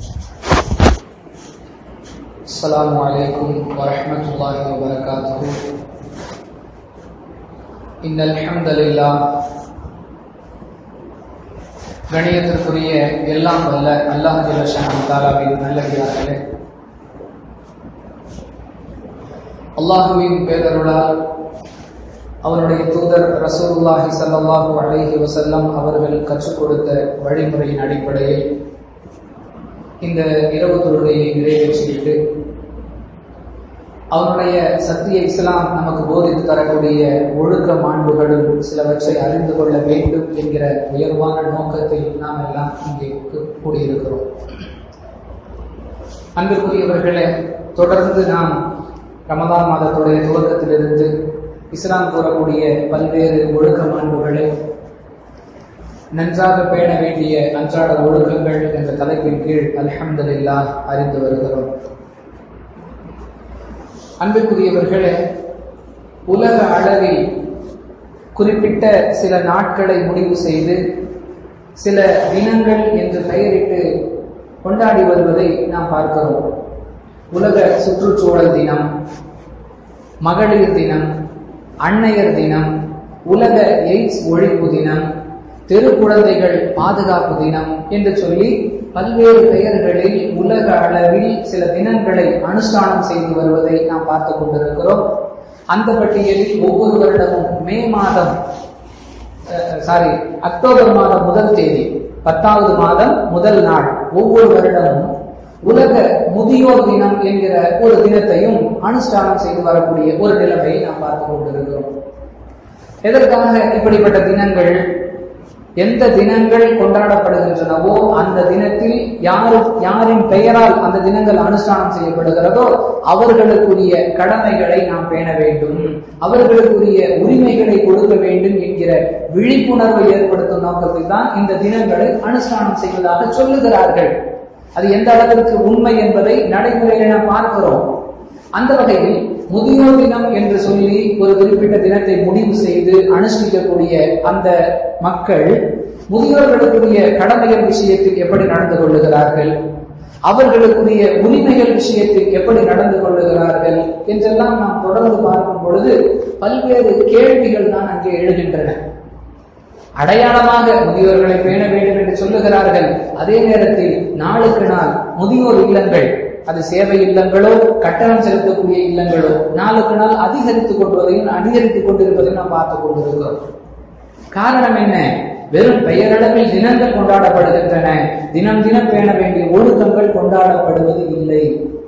السلام عليكم ورحمة الله وبركاته إن الحمد لله கணியத்திற்குரிய எல்லாம் வல்ல அல்லாஹ் ஜலஷான் தாலாவின் நல்லடியார்களே அல்லாஹுவின் பேரருளால் அவருடைய தூதர் ரசூலுல்லாஹி ஸல்லல்லாஹு அலைஹி வஸல்லம் அவர்கள் கற்றுக் கொடுத்த வழிமுறையின் அடிப்படையில் இந்த இரவு தொழுகையை நிறைவேற்றிவிட்டு அவருடைய சத்திய இஸ்லாம் நமக்கு போதித்து தரக்கூடிய ஒழுக்க மாண்புகளும் சிலவற்றை அறிந்து கொள்ள வேண்டும் என்கிற உயர்வான நோக்கத்தில் நாம் எல்லாம் இங்கே கூடியிருக்கிறோம் அன்பிற்குரியவர்களே தொடர்ந்து நாம் ரமதான் மாதத்துடைய துவக்கத்திலிருந்து இஸ்லாம் கூறக்கூடிய பல்வேறு ஒழுக்க மாண்புகளை நன்றாக பேண வேண்டிய அன்றாட ஒழுக்கங்கள் என்ற தலைப்பின் கீழ் அல்ஹம்துலில்லா அறிந்து வருகிறோம் அன்பிற்குரியவர்களே உலக அளவில் குறிப்பிட்ட சில நாட்களை முடிவு செய்து சில தினங்கள் என்று பெயரிட்டு கொண்டாடி வருவதை நாம் பார்க்கிறோம் உலக சுற்றுச்சூழல் தினம் மகளிர் தினம் அன்னையர் தினம் உலக எய்ட்ஸ் ஒழிப்பு தினம் தெரு குழந்தைகள் பாதுகாப்பு தினம் என்று சொல்லி பல்வேறு பெயர்களில் உலக அளவில் சில தினங்களை அனுஷ்டானம் செய்து வருவதை நாம் பார்த்து கொண்டிருக்கிறோம் அந்த பட்டியலில் ஒவ்வொரு வருடமும் மே மாதம் சாரி அக்டோபர் மாதம் முதல் தேதி பத்தாவது மாதம் முதல் நாள் ஒவ்வொரு வருடமும் உலக முதியோர் தினம் என்கிற ஒரு தினத்தையும் அனுஷ்டானம் செய்து வரக்கூடிய ஒரு நிலைமையை நாம் பார்த்து கொண்டிருக்கிறோம் எதற்காக இப்படிப்பட்ட தினங்கள் எந்த தினங்கள் கொண்டாடப்படுகின்றனவோ அந்த தினத்தில் யாரு யாரின் பெயரால் அந்த தினங்கள் அனுஷ்டானம் செய்யப்படுகிறதோ அவர்களுக்குரிய கடமைகளை நாம் பேண வேண்டும் அவர்களுக்குரிய உரிமைகளை கொடுக்க வேண்டும் என்கிற விழிப்புணர்வை ஏற்படுத்தும் நோக்கத்தில் தான் இந்த தினங்களை அனுஷ்டானம் செய்வதாக சொல்லுகிறார்கள் அது எந்த அளவிற்கு உண்மை என்பதை நடைமுறையில நாம் பார்க்கிறோம் அந்த வகையில் முதியோர் தினம் என்று சொல்லி ஒரு குறிப்பிட்ட தினத்தை முடிவு செய்து அனுஷ்டிக்கக்கூடிய அந்த மக்கள் முதியோர்களுக்குரிய கடமைகள் விஷயத்தில் எப்படி நடந்து கொள்ளுகிறார்கள் அவர்களுக்குரிய உரிமைகள் விஷயத்தில் எப்படி நடந்து கொள்ளுகிறார்கள் என்றெல்லாம் நாம் தொடர்ந்து பார்க்கும் பொழுது பல்வேறு கேள்விகள் தான் அங்கே எழுகின்றன அடையாளமாக முதியோர்களை பேண வேண்டும் என்று சொல்லுகிறார்கள் அதே நேரத்தில் நாளுக்கு நாள் முதியோர் இல்லங்கள் அது சேவை இல்லங்களோ கட்டணம் செலுத்தக்கூடிய இல்லங்களோ நாளுக்கு நாள் அதிகரித்துக் கொள்வதையும் அதிகரித்துக் கொண்டிருப்பதையும் நாம் பார்த்துக் கொண்டிருக்கிறோம் காரணம் என்ன வெறும் பெயரளவில் தினங்கள் கொண்டாடப்படுகின்றன தினம் தினம் பேண வேண்டிய ஒழுக்கங்கள் கொண்டாடப்படுவது இல்லை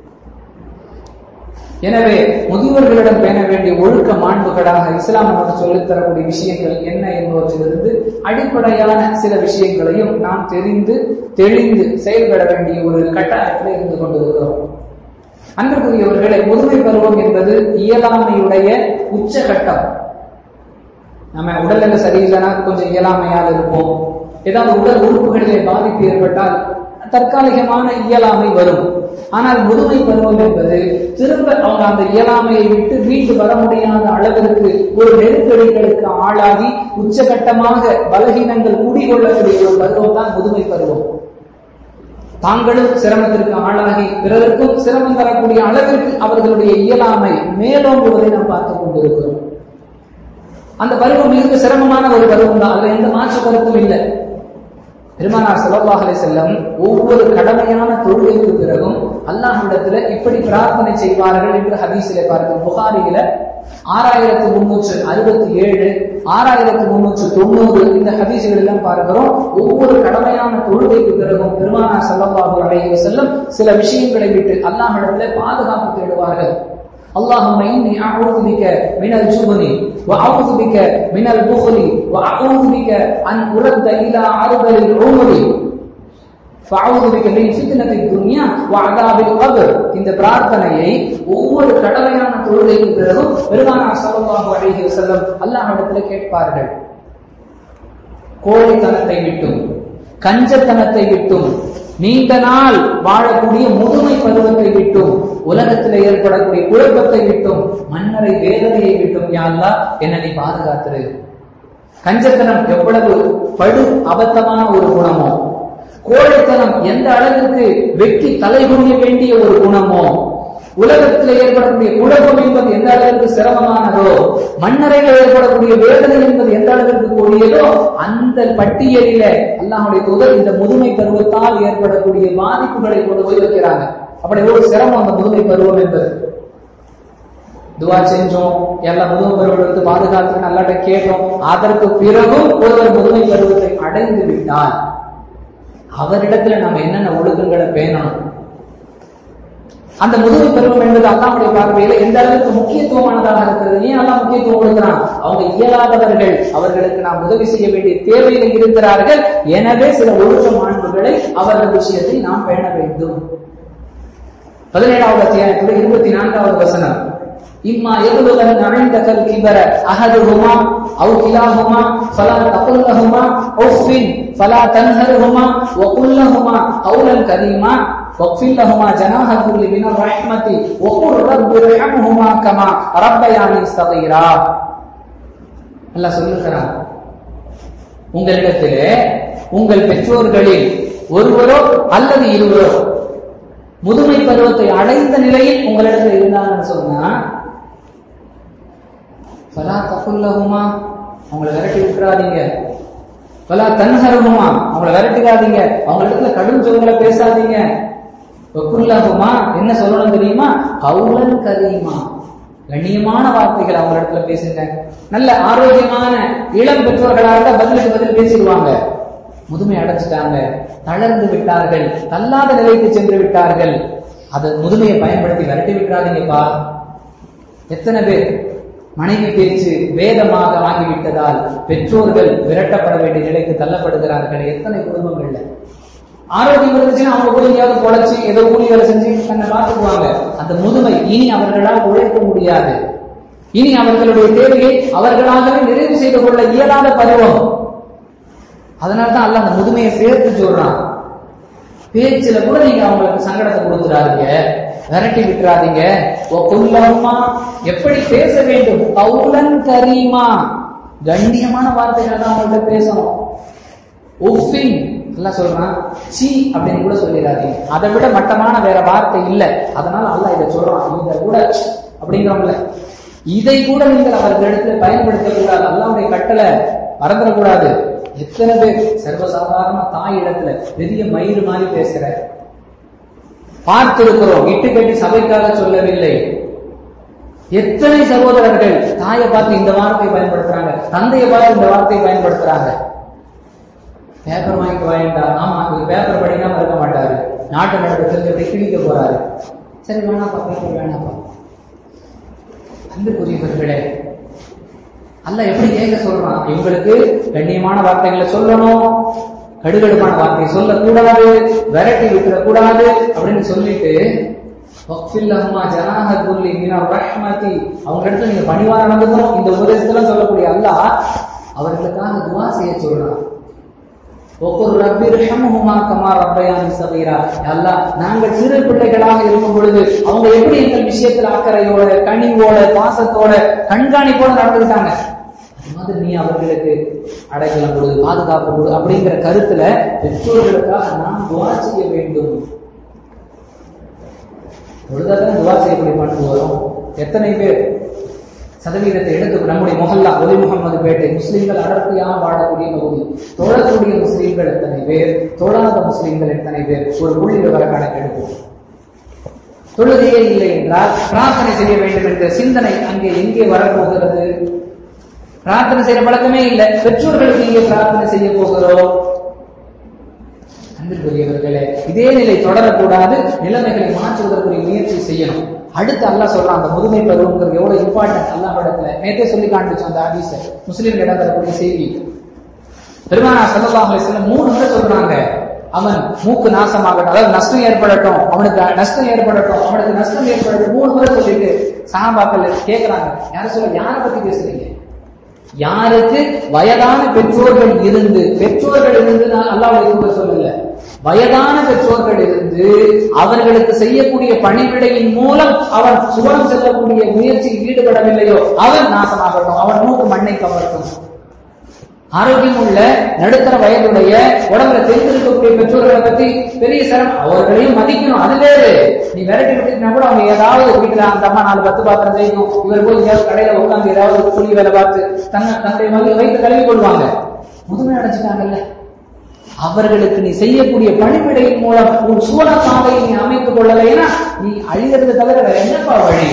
எனவே முதியோர்களிடம் பேண வேண்டிய ஒழுக்க மாண்புகளாக இஸ்லாம் நமக்கு சொல்லித் தரக்கூடிய விஷயங்கள் என்ன என்பவற்றிலிருந்து அடிப்படையான சில விஷயங்களையும் நாம் தெரிந்து தெளிந்து செயல்பட வேண்டிய ஒரு கட்டாயத்தில் இருந்து கொண்டிருக்கிறோம் அன்பிற்குரியவர்களை முதுமை பருவம் என்பது இயலாமையுடைய உச்சகட்டம் நம்ம உடல்நிலை சரியில்லைன்னா கொஞ்சம் இயலாமையால் இருப்போம் ஏதாவது உடல் உறுப்புகளிலே பாதிப்பு ஏற்பட்டால் தற்காலிகமான இயலாமை வரும் ஆனால் முதுமை பருவம் என்பது திரும்ப அவங்க அந்த இயலாமையை விட்டு மீண்டு வர முடியாத அளவிற்கு ஒரு நெருக்கடிகளுக்கு ஆளாகி உச்சகட்டமாக பலகீனங்கள் கூடிக்கொள்ளக்கூடிய ஒரு பருவம் தான் முதுமை பருவம் தாங்களும் சிரமத்திற்கு ஆளாகி பிறருக்கும் சிரமம் தரக்கூடிய அளவிற்கு அவர்களுடைய இயலாமை மேலோங்குவதை நாம் பார்த்துக் கொண்டிருக்கிறோம் அந்த பருவம் மிக சிரமமான ஒரு பருவம் தான் அதுல எந்த மாற்று கருத்தும் இல்லை பெருமானார் செலவாகலை செல்லம் ஒவ்வொரு கடமையான தொழுகைக்கு பிறகும் அல்லாஹிடத்துல இப்படி பிரார்த்தனை செய்வார்கள் என்று ஹதீஸில பார்க்கிறோம் புகாரியில ஆறாயிரத்து முன்னூற்று அறுபத்தி ஏழு ஆறாயிரத்து முன்னூற்று தொண்ணூறு இந்த ஹதீசுகள் எல்லாம் பார்க்கிறோம் ஒவ்வொரு கடமையான தொழுகைக்கு பிறகும் பெருமானார் செல்லவாகு அலைய செல்லும் சில விஷயங்களை விட்டு அல்லாஹிடத்துல பாதுகாப்பு தேடுவார்கள் اللهم إني أعوذ بك من الجبن وأعوذ بك من البخل وأعوذ بك أن أرد إلى عرض العمر فأعوذ بك من فتنة الدنيا وعذاب القبر இந்த பிரார்த்தனையை ஒவ்வொரு கடமையான தொழுகைக்கு பிறகும் பெருமானார் ஸல்லல்லாஹு அலைஹி வஸல்லம் அல்லாஹ்விடத்துல கேட்பார்கள் கோழைத்தனத்தை விட்டும் கஞ்சத்தனத்தை விட்டும் நீண்ட நாள் வாழக்கூடிய முதுமை பருவத்தை விட்டும் உலகத்தில் ஏற்படக்கூடிய குழப்பத்தை விட்டும் மன்னரை வேதனையை விட்டும் யாழ்லா என்ன நீ பாதுகாத்துரு கஞ்சத்தனம் எவ்வளவு படு அபத்தமான ஒரு குணமோ கோழைத்தனம் எந்த அளவிற்கு வெட்டி தலைகுனிய வேண்டிய ஒரு குணமோ உலகத்தில் ஏற்படக்கூடிய குழப்பம் என்பது எந்த அளவிற்கு சிரமமானதோ மண்ணறையில் ஏற்படக்கூடிய வேதனை என்பது எந்த அளவிற்கு கூடியதோ அந்த பட்டியலில அல்லாஹுடைய தூதர் இந்த முதுமை பருவத்தால் ஏற்படக்கூடிய பாதிப்புகளை கொண்டு போய் வைக்கிறாங்க அப்படி ஒரு சிரமம் அந்த முதுமை பருவம் என்பது துவா செஞ்சோம் எல்லா முதுமை பருவத்தை பாதுகாத்து நல்லாட்ட கேட்டோம் அதற்கு பிறகும் ஒருவர் முதுமை பருவத்தை அடைந்து விட்டால் அவரிடத்துல நாம என்னென்ன ஒழுக்கங்களை பேணணும் அந்த முதுமை பருவம் என்பது அல்லாவுடைய பார்வையில எந்த அளவுக்கு முக்கியத்துவமானதாக இருக்கிறது ஏன் எல்லாம் முக்கியத்துவம் கொடுக்கிறான் அவங்க இயலாதவர்கள் அவர்களுக்கு நாம் உதவி செய்ய வேண்டிய தேவையில் இருக்கிறார்கள் எனவே சில ஒழுக்க மாண்புகளை அவர்கள் விஷயத்தில் நாம் பேண வேண்டும் பதினேழாவது அத்தியாயத்துல இருபத்தி நான்காவது வசனம் இம்மா எதுவதன் அழைந்தகல் கிபர அகதுஹுமா அவு கிலாஹுமா ஃபலா தகுல்லஹுமா உஃபின் ஃபலா தன்ஹருஹுமா வகுல்லஹுமா கௌலன் கரீமா واغفر لهما جناح الذل من الرحمة وقل رب ارحمهما كما ربياني صغيرا அல்லாஹ் சொல்லுகிறான் உங்களிடத்திலே உங்கள் பெற்றோர்களில் ஒருவரோ அல்லது இருவரோ முதுமை பருவத்தை அடைந்த நிலையில் உங்களிடத்தில் இருந்தாங்கன்னு சொன்னா பலா தப்புல்லகுமா அவங்கள விரட்டி விட்டுறாதீங்க பலா தன்ஹருகுமா அவங்கள விரட்டிடாதீங்க அவங்க இடத்துல கடும் சொல்களை பேசாதீங்க வக்குல்லாகுமா என்ன சொல்லணும் தெரியுமா கவுலன் கரீமா கண்ணியமான வார்த்தைகள் அவங்க இடத்துல பேசுங்க நல்ல ஆரோக்கியமான இளம் பெற்றோர்களாக பதிலுக்கு பதில் பேசிடுவாங்க முதுமை அடைச்சிட்டாங்க தளர்ந்து விட்டார்கள் தள்ளாத நிலைக்கு சென்று விட்டார்கள் அதை முதுமையை பயன்படுத்தி விரட்டி விட்டுறாதீங்கப்பா எத்தனை பேர் மனைவி பேச்சு வேதமாக ஆகிவிட்டதால் பெற்றோர்கள் விரட்டப்பட வேண்டிய நிலைக்கு தள்ளப்படுகிறார்கள் எத்தனை குடும்பங்கள்ல ஆரோக்கியம் இருந்துச்சுன்னா அவங்க கூட எங்கேயாவது பொழைச்சு ஏதோ கூலி வேலை செஞ்சு தன்னை பார்த்துக்குவாங்க அந்த முதுமை இனி அவர்களால் உழைக்க முடியாது இனி அவர்களுடைய தேவையை அவர்களாகவே நிறைவு செய்து கொள்ள இயலாத பருவம் அதனால்தான் அல்ல அந்த முதுமையை சேர்த்து சொல்றான் பேச்சுல கூட நீங்க அவங்களுக்கு சங்கடத்தை கொடுத்துறாதீங்க விரட்டி விட்டுறாதீங்க கொல்லமா எப்படி பேச வேண்டும் கவுலன் கரீமா கண்ணியமான வார்த்தைகள் தான் அவங்கள்ட்ட பேசணும் உஃபின் எல்லாம் சொல்றான் சி அப்படின்னு கூட சொல்லிடாதீங்க அதை விட மட்டமான வேற வார்த்தை இல்லை அதனால அல்லாஹ் இதை சொல்றான் இதை கூட அப்படிங்கிறவங்கள இதை கூட நீங்கள் அவர்களிடத்துல பயன்படுத்தக்கூடாது அல்லாவுடைய கட்டளை மறந்துடக்கூடாது எத்தனை பேர் சர்வசாதாரண தாய் இடத்துல பெரிய மயிறு மாதிரி பேசுற பார்த்திருக்கிறோம் இட்டு கட்டி சபைக்காக சொல்லவில்லை எத்தனை சகோதரர்கள் தாயை பார்த்து இந்த வார்த்தை பயன்படுத்துறாங்க தந்தையை பார்த்து இந்த வார்த்தையை பயன்படுத்துறாங்க பேப்பர் வாங்கிக்க வேண்டாம் ஆமா இது பேப்பர் படிக்காம இருக்க மாட்டாரு நாட்டு நடப்பு தெரிஞ்சபடி கிழிக்க போறாரு சரி வேணாப்பா பேப்பர் வேணாப்பா அன்புக்குரியவர்களே அல்ல எப்படி கேட்க சொல்றான் இவங்களுக்கு கண்ணியமான வார்த்தைகளை சொல்லணும் கடுகடுப்பான வார்த்தையை சொல்லக்கூடாது விரட்டி விட்டுறக்கூடாது அப்படின்னு சொல்லிட்டு அவங்க இடத்துல நீங்க பணிவா நடந்துக்கணும் இந்த உபதேசத்துல சொல்லக்கூடிய அல்லாஹ் அவர்களுக்காக துவா செய்ய சொல்றான் ஒவ்வொரு ரப்பிரஹமுமா கமா ரப்பயானி சபீரா அல்லா நாங்கள் சிறு பிள்ளைகளாக இருக்கும் பொழுது அவங்க எப்படி எங்கள் விஷயத்துல அக்கறையோட கனிவோட பாசத்தோட கண்காணிப்போட நடந்துக்கிட்டாங்க அது மாதிரி நீ அவர்களுக்கு அடைக்கலம் கொடு பாதுகாப்பு கொடு அப்படிங்கிற கருத்துல பெற்றோர்களுக்காக நாம் துவா செய்ய வேண்டும் பொழுதாதான் துவா செய்யக்கூடிய பண்பு வரும் எத்தனை பேர் சதவீதத்தை எடுத்து நம்முடைய முகல்லா ஒலி முகமது பேட்டை முஸ்லிம்கள் அடர்த்தியாக வாழக்கூடிய பகுதி தொழக்கூடிய முஸ்லிம்கள் எத்தனை பேர் தொழாத முஸ்லிம்கள் எத்தனை பேர் ஒரு புள்ளி விவர கணக்கெடுப்போம் தொழுகையே இல்லை என்றால் பிரார்த்தனை செய்ய வேண்டும் என்ற சிந்தனை அங்கே எங்கே வரப்போகிறது பிரார்த்தனை செய்யற பழக்கமே இல்லை பெற்றோர்களுக்கு இங்கே பிரார்த்தனை செய்ய போகிறோம் அன்பிற்குரியவர்களே இதே நிலை தொடரக்கூடாது நிலைமைகளை மாற்றுவதற்குரிய முயற்சி செய்யணும் அடுத்து அல்லாஹ் சொல்றான் அந்த முதுமை பருவங்கிறது எவ்வளவு இம்பார்ட்டன்ட் அல்லாஹ் இடத்துல நேத்தே சொல்லி காண்பிச்சோம் அந்த ஹதீஸ முஸ்லீம் இடம் தரக்கூடிய செய்தி பெருமானா சல்லல்லாஹு அலைஹி வஸல்லம் மூணு முறை சொல்றாங்க அவன் மூக்கு நாசமாகட்டும் அதாவது நஷ்டம் ஏற்படட்டும் அவனுக்கு நஷ்டம் ஏற்படட்டும் அவனுக்கு நஷ்டம் ஏற்படட்டும் மூணு முறை சொல்லிட்டு சஹாபாக்கள் கேட்கிறாங்க யார சொல்ல யாரை பத்தி பேசுறீங்க யாருக்கு வயதான பெற்றோர்கள் இருந்து பெற்றோர்கள் இருந்து நான் அல்லாவுடைய சொல்லல வயதான பெற்றோர்கள் இருந்து அவர்களுக்கு செய்யக்கூடிய பணிவிடையின் மூலம் அவன் சுவனம் செல்லக்கூடிய முயற்சியில் ஈடுபடவில்லையோ அவன் நாசமாகட்டும் அவன் மூக்கு மண்ணை கவரட்டும் ஆரோக்கியம் உள்ள நடுத்தர வயதுடைய உடம்புல தெரிந்திருக்கக்கூடிய பெற்றோர்களை பத்தி பெரிய சிரமம் அவர்களையும் மதிக்கணும் அது வேறு நீ விரட்டி விட்டுனா கூட அவங்க ஏதாவது வீட்டுல அந்த அம்மா நாலு பத்து பாத்திரம் செய்யணும் இவர் போய் எங்கேயாவது கடையில உட்காந்து ஏதாவது சொல்லி வேலை பார்த்து தன்னை தன்னுடைய மகன் வைத்து கழுவி கொள்வாங்க முதுமை அடைஞ்சிட்டாங்கல்ல அவர்களுக்கு நீ செய்யக்கூடிய பணிவிடையின் மூலம் ஒரு சூழ பாதையை நீ அமைத்துக் கொள்ளலைன்னா நீ அழிகிறது தவிர வேற என்னப்பா வழி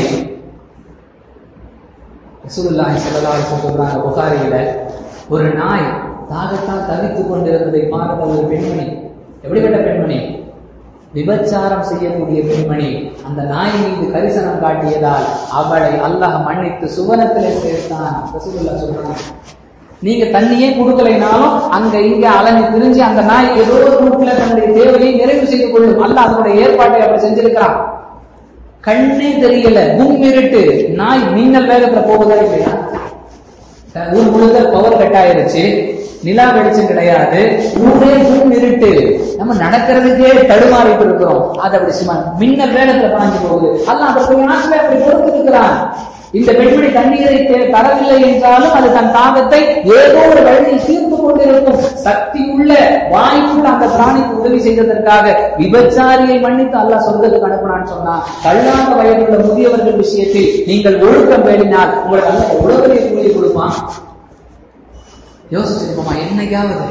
ரசூலுல்லாஹி ஸல்லல்லாஹு அலைஹி வஸல்லம் சொல்றாங்க புகாரியில ஒரு நாய் தாகத்தால் தவித்துக் கொண்டிருந்ததை பார்த்த ஒரு பெண்மணி எப்படிப்பட்ட பெண்மணி விபச்சாரம் செய்யக்கூடிய பெண்மணி அந்த நாய் மீது கரிசனம் காட்டியதால் அவளை அல்லாஹ் மன்னித்து சுவனத்திலே சேர்த்தான் ரசூலுல்லாஹ் சொல்றாங்க நீங்க தண்ணியே கொடுக்கலைனாலும் அங்க இங்க அலைஞ்சு திரிஞ்சு அந்த நாய் ஏதோ ஒரு ரூட்ல தன்னுடைய தேவையை நிறைவு செய்து கொள்ளும் அல்ல அதனுடைய ஏற்பாட்டை அப்படி செஞ்சிருக்கிறான் கண்ணே தெரியல கும்மிருட்டு நாய் மின்னல் வேகத்துல போகுதா இல்லையா ஊர் முழுக்க பவர் கட் ஆயிருச்சு நிலா வெளிச்சம் கிடையாது ஊரே கும் இருட்டு நம்ம நடக்கிறதுக்கே தடுமாறிட்டு இருக்கிறோம் அது அப்படி சும்மா மின்னல் வேகத்துல பாஞ்சு போகுது அல்ல அதற்கு நாட்டில் அப்படி கொடுத்திருக்கிறான் இந்த பெண்மணி தண்ணீரை தே- தரவில்லை என்றாலும் அது தன் தாகத்தை ஏதோ ஒரு வழியில் தீர்த்து கொண்டிருக்கும் சக்தி உள்ள வாய்ப்புள்ள அந்த பிராணிக்கு உதவி செய்ததற்காக விபச்சாரியை மன்னித்து அல்லாஹ் சொர்க்கத்துக்கு அனுப்பினான்னு சொன்னா தள்ளாத வயதுள்ள முதியவர்கள் விஷயத்தில் நீங்கள் ஒழுக்கம் வேண்டினால் உங்களுக்கு அல்ல எவ்வளவு பெரிய கூலியை கொடுப்பான் யோசிச்சிருப்போமா என்னைக்காவது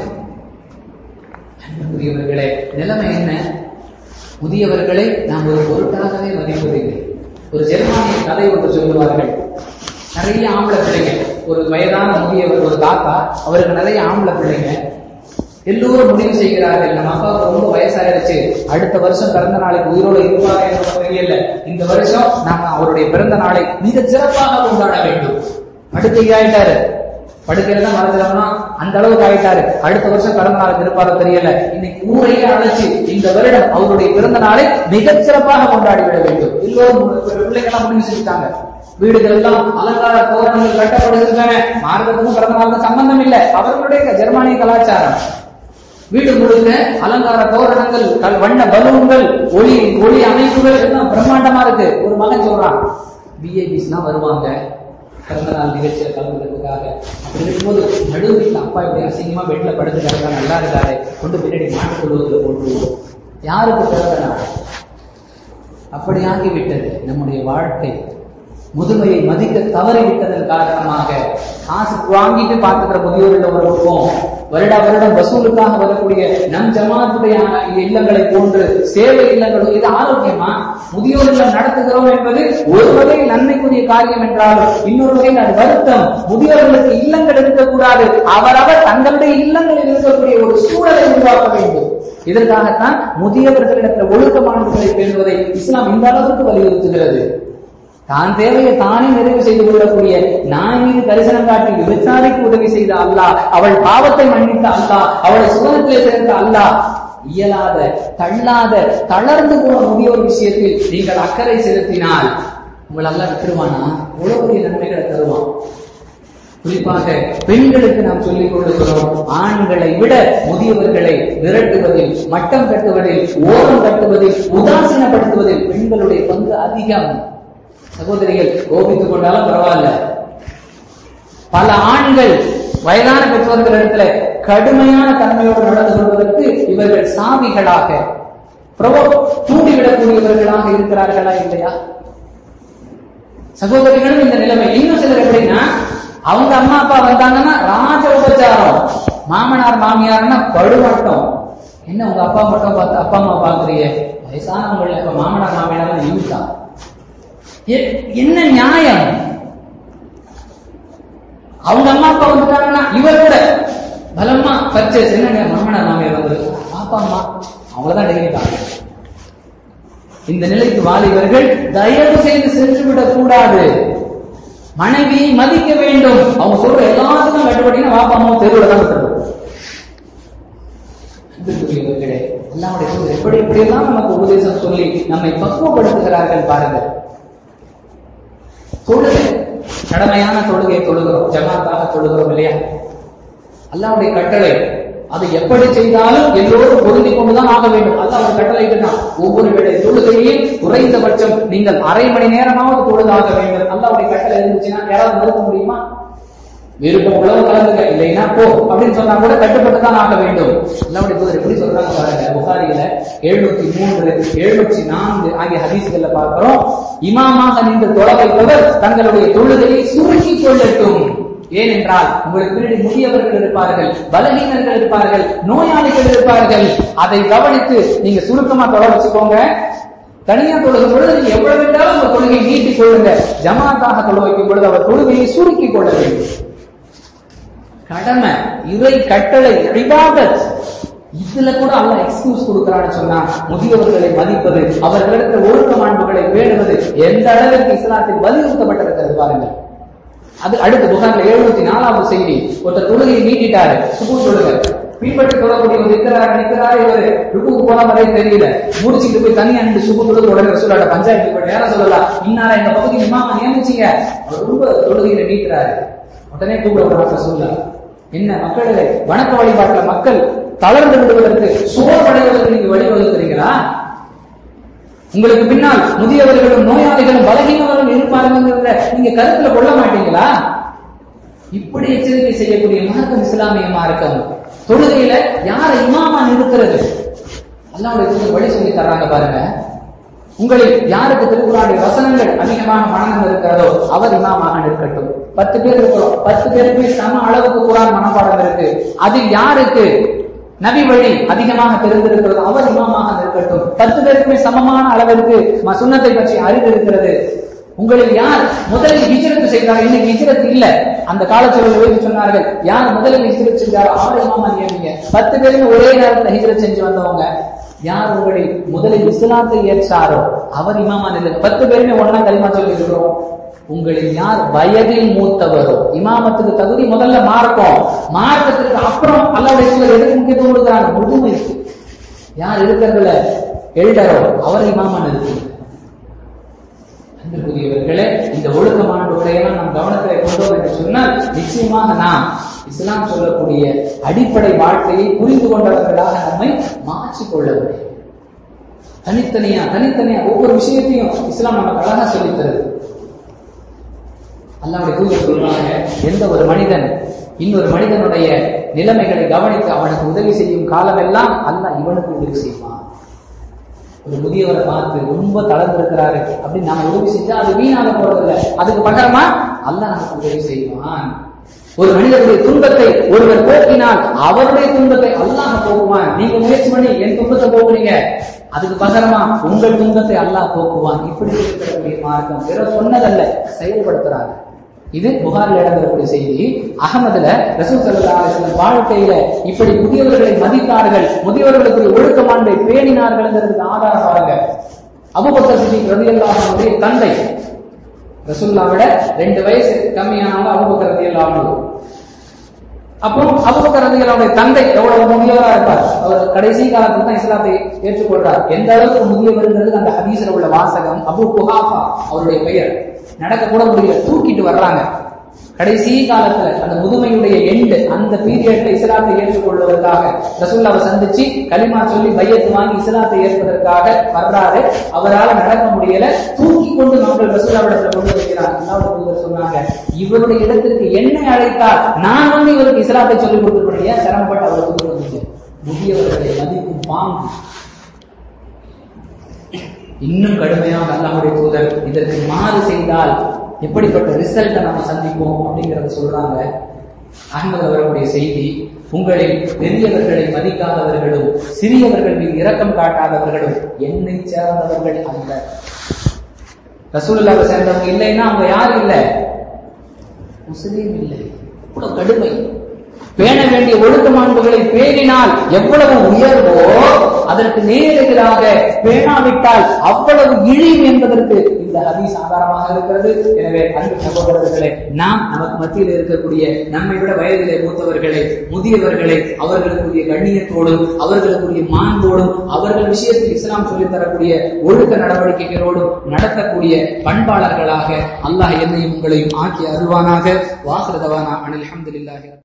அன்புக்குரியவர்களே நிலைமை என்ன முதியவர்களை நாம் ஒரு பொருட்டாகவே மதிப்பதில்லை ஒரு ஜெர்மானிய கதை ஒன்று சொல்லுவார்கள் நிறைய ஆம்பளை பிள்ளைங்க ஒரு வயதான முதியவர் ஒரு தாத்தா அவருக்கு நிறைய ஆம்பளை பிள்ளைங்க எல்லோரும் முடிவு செய்கிறார்கள் நம்ம அப்பாவுக்கு ரொம்ப வயசாயிருச்சு அடுத்த வருஷம் பிறந்த நாளைக்கு உயிரோடு இருப்பாங்க என்று தெரியல இந்த வருஷம் நாம அவருடைய பிறந்த நாளை மிக சிறப்பாக கொண்டாட வேண்டும் படுக்கை ஆயிட்டாரு படுக்கையில தான் மறந்துட்டோம்னா அந்த அளவுக்கு ஆயிட்டாரு அடுத்த வருஷம் பிறந்த நாளுக்கு இருப்பாரோ தெரியல இன்னைக்கு ஊரையே அழைச்சு இந்த வருடம் அவருடைய பிறந்த நாளை மிகச் சிறப்பாக கொண்டாடி விட வேண்டும் எல்லோரும் பிள்ளைங்கெல்லாம் முடிவு செஞ்சுட்டாங்க வீடுகள் எல்லாம் அலங்கார தோரணங்கள் கட்டப்படுகின்றன மார்க்கத்துக்கும் பிறந்த நாளுக்கும் சம்பந்தம் இல்லை அவர்களுடைய ஜெர்மானிய கலாச்சாரம் வீடு முழுக்க அலங்கார தோரணங்கள் கல் வண்ண பலூன்கள் ஒளி ஒளி அமைப்புகள் எல்லாம் பிரம்மாண்டமா இருக்கு ஒரு மகன் சொல்றான் விஐபிஸ்லாம் வருவாங்க பிறந்த நாள் நிகழ்ச்சியில கலந்துக்கிறதுக்காக அப்படி இருக்கும்போது நடு வீட்டுல அப்பா இப்படி அசிங்கமா பெட்ல படுத்து கிடந்தா நல்லா இருக்காரு கொண்டு பின்னாடி மாட்டுக் கொள்வதில் போட்டுருவோம் யாருக்கு பிறந்த நாள் அப்படியாகி விட்டது நம்முடைய வாழ்க்கை முதுமையை மதிக்க தவறிவிட்டதன் காரணமாக காசு வாங்கிட்டு பார்த்துக்கிற முதியோர்கள் ஒரு பக்கம் வருடா வருடம் வசூலுக்காக வரக்கூடிய நம் ஜமாத்துடைய இல்லங்களை போன்று சேவை இல்லங்கள் இது ஆரோக்கியமா முதியோர் இல்லம் நடத்துகிறோம் என்பது ஒரு வகையில் நன்மைக்குரிய காரியம் என்றாலும் இன்னொரு வகையில் அது வருத்தம் முதியோர்களுக்கு இல்லங்கள் இருக்கக்கூடாது அவரவர் தங்களுடைய இல்லங்களில் இருக்கக்கூடிய ஒரு சூழலை உருவாக்க வேண்டும் இதற்காகத்தான் முதியவர்களிடத்தில் ஒழுக்கமானவர்களை பேணுவதை இஸ்லாம் இந்த அளவுக்கு வலியுறுத்துகிறது தான் தேவையை தானே நிறைவு செய்து கொள்ளக்கூடிய நாய் மீது தரிசனம் காட்டி விபச்சாரிக்கு உதவி செய்த அல்லாஹ் அவள் பாவத்தை மன்னித்த அல்லாஹ் அவளை சுகத்திலே சேர்ந்த அல்லாஹ் இயலாத தள்ளாத தளர்ந்து போன முதியோர் விஷயத்தில் நீங்கள் அக்கறை செலுத்தினால் உங்கள் அல்லாஹ் விட்டுருவானா எவ்வளவு பெரிய நன்மைகளை தருவான் குறிப்பாக பெண்களுக்கு நாம் சொல்லிக் கொடுக்கிறோம் ஆண்களை விட முதியவர்களை விரட்டுவதில் மட்டம் கட்டுவதில் ஓரம் கட்டுவதில் உதாசீனப்படுத்துவதில் பெண்களுடைய பங்கு அதிகம் சகோதரிகள் கோபித்துக் கொண்டாலும் பரவாயில்ல பல ஆண்கள் வயதான பெற்றோர்கள் இடத்துல கடுமையான தன்மையோடு நடந்து கொள்வதற்கு இவர்கள் சாவிகளாக பிரபோ தூண்டிவிடக்கூடியவர்களாக இருக்கிறார்களா இல்லையா சகோதரிகளும் இந்த நிலைமை இன்னும் சிலர் எப்படின்னா அவங்க அம்மா அப்பா வந்தாங்கன்னா ராஜ உபச்சாரம் மாமனார் மாமியார்னா படுமட்டம் என்ன உங்க அப்பா மட்டும் பார்த்து அப்பா அம்மா பாக்குறீங்க வயசானவங்க இப்ப மாமனார் மாமியார் யூஸா எ- என்ன நியாயம் அவங்க அம்மா அப்பா வந்துட்டாங்கன்னா இவர் கூட பலமா பர்ச்சேஸ் என்னங்க மாமனார் மாமியார் வந்து பாப்பா அம்மா அவங்களதான் டெய்லி தாங்க இந்த நிலைக்கு வாலிபர்கள் தயவு செய்து சென்று விடக் கூடாது மனைவியை மதிக்க வேண்டும் அவங்க சொல்ற எல்லாத்துக்கும் கட்டுப்பட்டீங்கன்னா வாப்பா அம்மா தெருவில் தான் விட்டுருவோம் அன்புக்குரியவர்களே அல்லாவுடைய தூதர் எப்படி எப்படியெல்லாம் நமக்கு உபதேசம் சொல்லி நம்மை பக்குவப்படுத்துகிறார்கள் பாருங்கள் தொழுகை கடமையான தொழுகையை தொழுகிறோம் ஜமாத்தாக தொழுகிறோம் இல்லையா அல்லாவுடைய கட்டளை அது எப்படி செய்தாலும் எல்லோரும் பொருந்திக் கொண்டுதான் ஆக வேண்டும் அல்லாவுடைய கட்டளை தான் ஒவ்வொரு வேளை தொழுகையில் குறைந்தபட்சம் நீங்கள் அரை மணி நேரமாவது தொழுதாக வேண்டும் அல்லாவுடைய கட்டளை இருந்துச்சுன்னா யாராவது மறுக்க முடியுமா விருப்பம் உழவு கலந்துக்க இல்லைன்னா போ அப்படின்னு சொன்னா கூட கட்டுப்பட்டு தான் ஆக வேண்டும் அல்லாவுடைய தூதர் எப்படி சொல்றாங்க பாருங்க புகாரியில எழுநூத்தி மூன்று எழுநூற்றி நான்கு ஆகிய ஹதீஸ்கள்ல பார்க்கிறோம் இமாமாக நின்று தொலை வைப்பவர் தங்களுடைய தொழுகையை சுருக்கிக் கொள்ளட்டும் ஏனென்றால் உங்களுக்கு பின்னாடி முதியவர்கள் இருப்பார்கள் பலகீனர்கள் இருப்பார்கள் நோயாளிகள் இருப்பார்கள் அதை கவனித்து நீங்க சுருக்கமா தொலை வச்சுக்கோங்க தனியா தொழுகும் பொழுது நீங்க எவ்வளவு வேண்டாலும் உங்க தொழுகையை நீட்டிக் கொள்ளுங்க ஜமாத்தாக தொழு வைக்கும் பொழுது அவர் தொழுகையை சுருக்கிக் கொள்ள வேண்டும் கடமை இறை கட்டளை இபாதத் இதுல கூட அல்லாஹ் எக்ஸ்கியூஸ் கொடுக்கிறான்னு சொன்னா முதியவர்களை மதிப்பது அவர்களிடத்தில் ஒழுக்க மாண்புகளை பேணுவது எந்த அளவிற்கு இஸ்லாத்தில் வலியுறுத்தப்பட்டிருக்கிறது பாருங்கள் அது அடுத்து புகார்ல எழுபத்தி நாலாவது செய்தி ஒருத்தர் தொழுகையை நீட்டிட்டாரு சுபு தொழுகை பின்பற்றி தொழக்கூடியவர் நிற்கிறாரு நிற்கிறாரு இவரு ருக்குக்கு போன மாதிரியே தெரியல முடிச்சுட்டு போய் தனியா நின்று சுபு தொழுது உடனே ரசூலாட்ட பஞ்சாயத்து போய் நேரம் சொல்லலாம் இன்னாரா இந்த பகுதி இமாம நியமிச்சீங்க அவர் ரொம்ப தொழுகையில நீட்டுறாரு உடனே கூப்பிட ஒரு ரசூலா என்ன மக்களிலே வணக்க வழிபாட்டுல மக்கள் தளர்ந்து விடுவதற்கு சோர்வடைவதற்கு நீங்க வழிவகுக்கிறீங்களா உங்களுக்கு பின்னால் முதியவர்களும் நோயாளிகளும் பலகீனவர்களும் இருப்பாருங்கிறத நீங்க கருத்துல கொள்ள மாட்டீங்களா இப்படி எச்சரிக்கை செய்யக்கூடிய மார்க்கம் இஸ்லாமிய மார்க்கம் தொழுகையில யாரை இமாமா நிறுத்துறது அல்லாவுடைய தூதர் வழி சொல்லி தர்றாங்க பாருங்க உங்களில் யாருக்கு திருக்குறானுடைய வசனங்கள் அதிகமான மனநம் இருக்கிறதோ அவர் இமாமாக நிற்கட்டும் பத்து பேர் இருக்கிறோம் பத்து பேருக்குமே சம அளவுக்கு குரான் மனப்பாடம் இருக்கு அதில் யாருக்கு நபி வழி அதிகமாக தெரிந்திருக்கிறது அவர் இமாமாக நிற்கட்டும் பத்து பேருக்குமே சமமான அளவிற்கு ம- சுன்னத்தை பற்றி அறிவு இருக்கிறது உங்களில் யார் முதலில் ஹிஜ்ரத் செய்தார் இன்னைக்கு ஹிஜ்ரத் இல்ல அந்த காலச்சொல்லில் வைத்து சொன்னார்கள் யார் முதலில் ஹிஜ்ரத் செஞ்சாரோ அவரை இமாமா நியமிங்க பத்து பேருமே ஒரே நேரத்துல ஹிஜ்ரத் செஞ்சு வந்தவங்க யார் உங்களை முதலில் இஸ்லாத்தை ஏற்றாரோ அவர் இமாமா நில்லுங்க பத்து பேருமே ஒண்ணா கலிமா சொல்லி இருக்கிறோம் உங்களில் யார் வயதில் மூத்தவரோ இமாமத்துக்கு தகுதி முதல்ல மார்க்கம் மார்க்கத்துக்கு அப்புறம் அல்லாவுடைய சூழல் எதுக்கு முக்கியத்துவம் கொடுக்குறாங்க முதுமைக்கு யார் இருக்கிறதுல எல்டரோ அவர் இமாமா நிறுத்துங்க அன்புக்குரியவர்களே இந்த ஒழுக்கமான உரையெல்லாம் நாம் கவனத்தில் கொண்டோம் என்று சொன்னால் நிச்சயமாக நாம் இஸ்லாம் சொல்லக்கூடிய அடிப்படை வாழ்க்கையை புரிந்து கொண்டவர்களாக நம்மை மாற்றிக்கொள்ள வேண்டும் தனித்தனியா தனித்தனியா ஒவ்வொரு விஷயத்தையும் இஸ்லாம் நமக்கு அழகா சொல்லித் தருது அல்லாவுடைய தூதர் சொல்றாங்க எந்த ஒரு மனிதன் இன்னொரு மனிதனுடைய நிலைமைகளை கவனித்து அவனுக்கு உதவி செய்யும் காலமெல்லாம் அல்லாஹ் இவனுக்கு உதவி செய்வான் ஒரு முதியவரை பார்த்து ரொம்ப தளர்ந்திருக்கிறாரு அப்படின்னு நாம உதவி செஞ்சா அது வீணாக போறதில்லை அதுக்கு பகரமா அல்லாஹ் நமக்கு உதவி செய்வான் ஒரு மனிதனுடைய துன்பத்தை ஒருவர் போக்கினால் அவருடைய துன்பத்தை அல்லாஹ் போக்குவான் நீங்க முயற்சி பண்ணி என் துன்பத்தை போக்குறீங்க அதுக்கு பகரமா உங்கள் துன்பத்தை அல்லாஹ் போக்குவான் இப்படி இருக்கக்கூடிய மார்க்கம் வெறும் சொன்னதல்ல செயல்படுத்துறாங்க இது புகாரில் இடம்பெறக்கூடிய செய்தி அகமதுல ரசூல் சல்லா அலிஸ்லாம் வாழ்க்கையில இப்படி முதியவர்களை மதித்தார்கள் முதியவர்களுக்கு ஒழுக்கமாண்பை பேணினார்கள்ங்கிறதுக்கு ஆதாரம் பாருங்க அபுபக்கர் சித்திக் ரதியல்லாஹுடைய தந்தை ரசூல்லா விட ரெண்டு வயசு கம்மியானவங்க அபுபக்கர் ரதியல்லாஹு அப்புறம் அபுபக்கர் ரதியல்லாவுடைய தந்தை எவ்வளவு முதியவரா இருப்பார் அவர் கடைசி காலத்துல தான் இஸ்லாத்தை ஏற்றுக்கொள்றார் எந்த அளவுக்கு முதியவருங்கிறது அந்த ஹதீஸ்ல உள்ள வாசகம் அபு குஹாஃபா அவருடைய பெயர் நடக்க கூட முடியல தூக்கிட்டு வர்றாங்க கடைசி காலத்துல அந்த முதுமையுடைய எண்டு அந்த பீரியட்ல இஸ்லாத்தை ஏற்றுக்கொள்வதற்காக ரசூல்லாவை சந்திச்சு களிமா சொல்லி பையத்து வாங்கி இஸ்லாத்தை ஏற்பதற்காக வர்றாரு அவரால் நடக்க முடியல தூக்கி கொண்டு மக்கள் ரசூல்லாவிடத்துல கொண்டு வைக்கிறாங்க அல்லாஹ் தூதர் சொன்னாங்க இவருடைய இடத்திற்கு என்னை அழைத்தால் நான் வந்து இவருக்கு இஸ்லாத்தை சொல்லிக் கொடுத்துருப்பேன் ஏன் சிரமப்பட்டு அவர் கொண்டு வந்தீங்க முதியவர்களை மதிக்கும் பாங்கு இன்னும் கடுமையாக அல்லாஹுடைய தூதர் இதற்கு மாறு செய்தால் எப்படிப்பட்ட ரிசல்ட்டை நம்ம சந்திப்போம் அப்படிங்கறத சொல்றாங்க அகமது வரக்கூடிய செய்தி உங்களில் பெரியவர்களை மதிக்காதவர்களும் சிறியவர்கள் மீது இரக்கம் காட்டாதவர்களும் என்னை சேர்ந்தவர்கள் அல்ல ரசூலுல்லாவை சேர்ந்தவங்க இல்லைன்னா அவங்க யாரும் இல்லை முஸ்லீம் இல்லை இவ்வளவு கடுமை பேண வேண்டிய ஒழுக்க மாண்புகளை பேணினால் எவ்வளவு உயர்வோ அதற்கு நேரெதிராக பேணாவிட்டால் அவ்வளவு இழிவு என்பதற்கு இந்த ஹதீஸ் ஆதாரமாக இருக்கிறது எனவே அன்பு சகோதரர்களே நாம் நமக்கு மத்தியில் இருக்கக்கூடிய நம்மை விட வயதிலே மூத்தவர்களை முதியவர்களை அவர்களுக்குரிய கண்ணியத்தோடும் அவர்களுக்குரிய மாண்போடும் அவர்கள் விஷயத்தில் இஸ்லாம் சொல்லித் தரக்கூடிய ஒழுக்க நடவடிக்கைகளோடும் நடத்தக்கூடிய பண்பாளர்களாக அல்லாஹ் என்னையும் உங்களையும் ஆக்கி அருள்வானாக வாசுரதவானா அனில் அஹமதுல்லாஹி